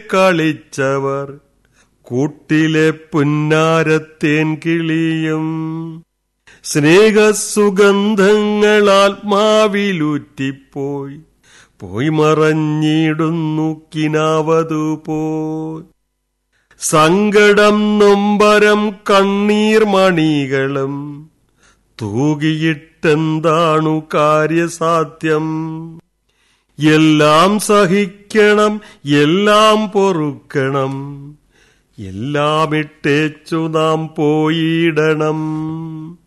കളിച്ചവർ കൂട്ടിലെ പുന്നാരത്തേൻ കിളിയും സ്നേഹസുഗന്ധങ്ങൾ ആത്മാവിലൂറ്റിപ്പോയി പോയി മറഞ്ഞിടുന്നു കിനാവതു പോയി സങ്കടം നൊമ്പരം കണ്ണീർ മണികളും തൂകിയിട്ടെന്താണു കാര്യസാധ്യം എല്ലാം സഹിക്കണം എല്ലാം പൊറുക്കണം എല്ലാം ഇട്ടേച്ചു നാം പോയിടണം